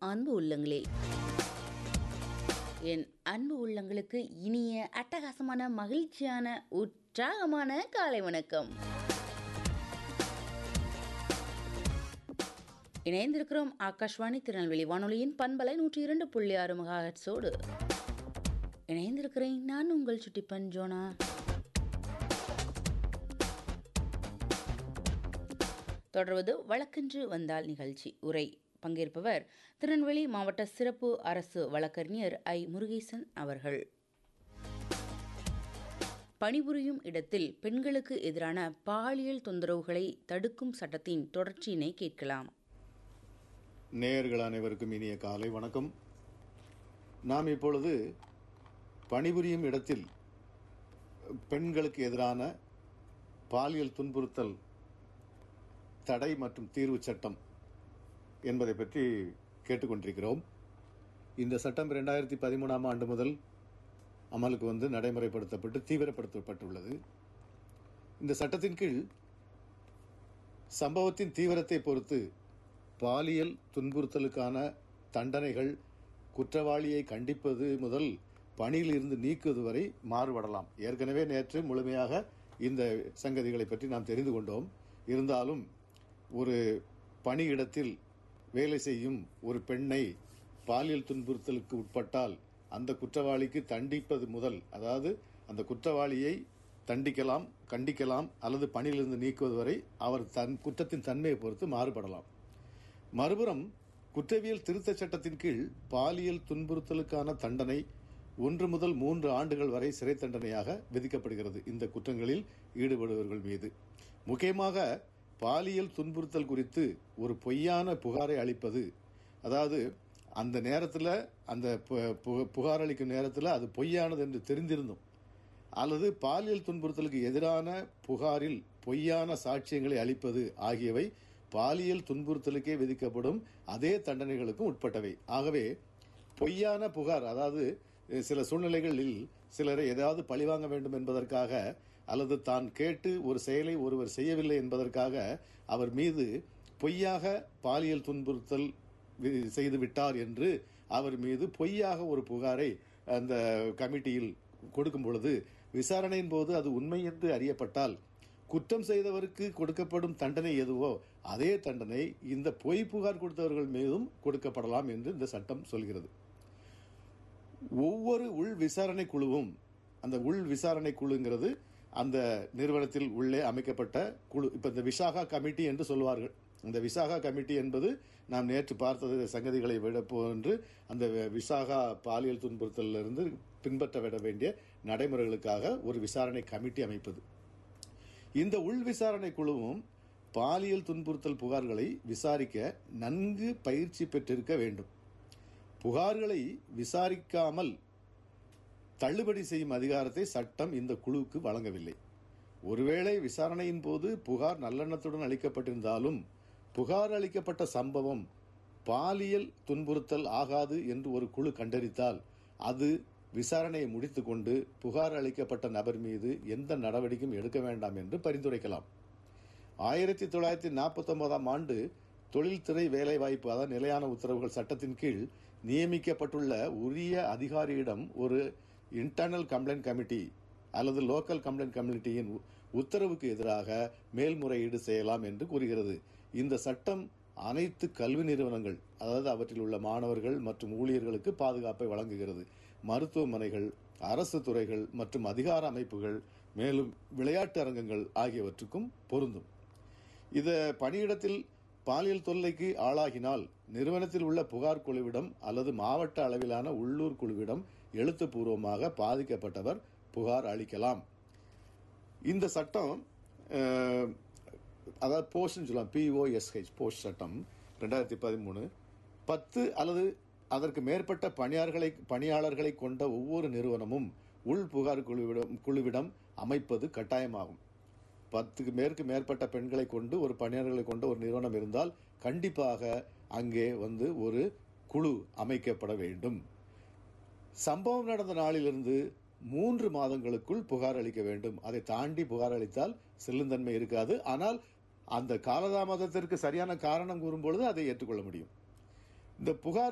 அன்பு உள்ளங்களே என் அன்பு உள்ளங்களுக்கு இனிய அட்டகாசமான மகிழ்ச்சியான உற்சாகமான காலை வணக்கம் இணைந்திருக்கிறோம் ஆகாஷ்வாணி திருநெல்வேலி வானொலியின் பண்பலை நூற்றி இரண்டு புள்ளி ஆறு மகாஹட்ஸோடு இணைந்திருக்கிறேன் நான் உங்கள் சுட்டிப்பன் ஜோனா தொடர்வது வழக்கென்று வந்தால் நிகழ்ச்சி உரை பங்கேற்பவர் திருநெல்வேலி மாவட்ட சிறப்பு அரசு வழக்கறிஞர் ஐ முருகேசன் அவர்கள் பணிபுரியும் இடத்தில் பெண்களுக்கு எதிரான பாலியல் தொந்தரவுகளை தடுக்கும் சட்டத்தின் தொடர்ச்சியினை கேட்கலாம் நேயர்கள் அனைவருக்கும் இனிய காலை வணக்கம் நாம் இப்பொழுது பணிபுரியும் இடத்தில் பெண்களுக்கு எதிரான பாலியல் துன்புறுத்தல் தடை மற்றும் தீர்வு சட்டம் என்பதை பற்றி கேட்டுக்கொண்டிருக்கிறோம் இந்த சட்டம் ரெண்டாயிரத்தி பதிமூணாம் ஆண்டு முதல் அமலுக்கு வந்து நடைமுறைப்படுத்தப்பட்டு தீவிரப்படுத்தப்பட்டுள்ளது இந்த சட்டத்தின் கீழ் சம்பவத்தின் தீவிரத்தை பொறுத்து பாலியல் துன்புறுத்தலுக்கான தண்டனைகள் குற்றவாளியை கண்டிப்பது முதல் பணியில் இருந்து நீக்குவது வரை மாறுபடலாம் ஏற்கனவே நேற்று முழுமையாக இந்த சங்கதிகளை பற்றி நாம் தெரிந்து கொண்டோம் இருந்தாலும் ஒரு பணியிடத்தில் வேலை செய்யும் ஒரு பெண்ணை பாலியல் துன்புறுத்தலுக்கு உட்பட்டால் அந்த குற்றவாளிக்கு தண்டிப்பது முதல் அதாவது அந்த குற்றவாளியை தண்டிக்கலாம் கண்டிக்கலாம் அல்லது பணியிலிருந்து நீக்குவது வரை அவர் தன் குற்றத்தின் தன்மையை பொறுத்து மாறுபடலாம் மறுபுறம் குற்றவியல் திருத்தச் சட்டத்தின் கீழ் பாலியல் துன்புறுத்தலுக்கான தண்டனை ஒன்று முதல் மூன்று ஆண்டுகள் வரை சிறை தண்டனையாக விதிக்கப்படுகிறது இந்த குற்றங்களில் ஈடுபடுபவர்கள் மீது முக்கியமாக பாலியல் துன்புறுத்தல் குறித்து ஒரு பொய்யான புகாரை அளிப்பது அதாவது அந்த நேரத்தில் அந்த புகார் அளிக்கும் நேரத்தில் அது பொய்யானது என்று தெரிந்திருந்தும் அல்லது பாலியல் துன்புறுத்தலுக்கு எதிரான புகாரில் பொய்யான சாட்சியங்களை அளிப்பது ஆகியவை பாலியல் துன்புறுத்தலுக்கே விதிக்கப்படும் அதே தண்டனைகளுக்கும் உட்பட்டவை ஆகவே பொய்யான புகார் அதாவது சில சூழ்நிலைகளில் சிலரை ஏதாவது பழிவாங்க வேண்டும் என்பதற்காக அல்லது தான் கேட்டு ஒரு செயலை ஒருவர் செய்யவில்லை என்பதற்காக அவர் மீது பொய்யாக பாலியல் துன்புறுத்தல் செய்து விட்டார் என்று அவர் மீது பொய்யாக ஒரு புகாரை அந்த கமிட்டியில் கொடுக்கும் பொழுது விசாரணையின் போது அது உண்மை என்று அறியப்பட்டால் குற்றம் செய்தவருக்கு கொடுக்கப்படும் தண்டனை எதுவோ அதே தண்டனை இந்த பொய் புகார் கொடுத்தவர்கள் மீதும் கொடுக்கப்படலாம் என்று இந்த சட்டம் சொல்கிறது ஒவ்வொரு உள் விசாரணை குழுவும் அந்த உள் விசாரணை குழுங்கிறது அந்த நிறுவனத்தில் உள்ளே அமைக்கப்பட்ட குழு இப்ப இந்த விசாகா கமிட்டி என்று சொல்வார்கள் இந்த விசாகா கமிட்டி என்பது நாம் நேற்று பார்த்தது சங்கதிகளை விட போன்று அந்த விசாகா பாலியல் துன்புறுத்தலிருந்து பின்பற்ற விட வேண்டிய நடைமுறைகளுக்காக ஒரு விசாரணை கமிட்டி அமைப்பது இந்த உள் விசாரணை குழுவும் பாலியல் துன்புறுத்தல் புகார்களை விசாரிக்க நன்கு பயிற்சி பெற்றிருக்க வேண்டும் புகார்களை விசாரிக்காமல் தள்ளுபடி செய்யும் அதிகாரத்தை சட்டம் இந்த குழுவுக்கு வழங்கவில்லை ஒருவேளை விசாரணையின் போது புகார் நல்லெண்ணத்துடன் அளிக்கப்பட்டிருந்தாலும் புகார் அளிக்கப்பட்ட சம்பவம் பாலியல் துன்புறுத்தல் ஆகாது என்று ஒரு குழு கண்டறித்தால் அது விசாரணையை முடித்துக்கொண்டு புகார் அளிக்கப்பட்ட நபர் மீது எந்த நடவடிக்கையும் எடுக்க வேண்டாம் என்று பரிந்துரைக்கலாம் ஆயிரத்தி தொள்ளாயிரத்தி நாற்பத்தி ஒன்பதாம் ஆண்டு தொழில்துறை வேலைவாய்ப்பு அதாவது நிலையான உத்தரவுகள் சட்டத்தின் கீழ் நியமிக்கப்பட்டுள்ள உரிய அதிகாரியிடம் ஒரு இன்டர்னல் கம்ப்ளைண்ட் கமிட்டி அல்லது லோக்கல் கம்ப்ளைண்ட் கமிட்டியின் உத்தரவுக்கு எதிராக மேல்முறையீடு செய்யலாம் என்று கூறுகிறது இந்த சட்டம் அனைத்து கல்வி நிறுவனங்கள் அதாவது அவற்றில் உள்ள மாணவர்கள் மற்றும் ஊழியர்களுக்கு பாதுகாப்பை வழங்குகிறது மருத்துவமனைகள் அரசு துறைகள் மற்றும் அதிகார அமைப்புகள் மேலும் விளையாட்டு அரங்கங்கள் ஆகியவற்றுக்கும் பொருந்தும் இத பணியிடத்தில் பாலியல் தொல்லைக்கு ஆளாகினால் நிறுவனத்தில் உள்ள புகார் குழுவிடம் அல்லது மாவட்ட அளவிலான உள்ளூர் குழுவிடம் எழுத்துப்பூர்வமாக பாதிக்கப்பட்டவர் புகார் அளிக்கலாம் இந்த சட்டம் அதாவது போஸ்ட்னு சொல்லலாம் பிஓஎஸ்ஹெச் போஸ்ட் சட்டம் ரெண்டாயிரத்தி பதிமூணு பத்து அல்லது அதற்கு மேற்பட்ட பணியாளர்களை பணியாளர்களை கொண்ட ஒவ்வொரு நிறுவனமும் உள் புகார் குழுவிடம் குழுவிடம் அமைப்பது கட்டாயமாகும் பத்துக்கு மேற்கு மேற்பட்ட பெண்களை கொண்டு ஒரு பணியாளர்களை கொண்ட ஒரு நிறுவனம் இருந்தால் கண்டிப்பாக அங்கே வந்து ஒரு குழு அமைக்கப்பட வேண்டும் சம்பவம் நடந்த நாளிலிருந்து மூன்று மாதங்களுக்குள் புகார் அளிக்க வேண்டும் அதை தாண்டி புகார் அளித்தால் செல்லுந்தன்மை இருக்காது ஆனால் அந்த காலதாமதத்திற்கு சரியான காரணம் கூறும்பொழுது அதை ஏற்றுக்கொள்ள முடியும் இந்த புகார்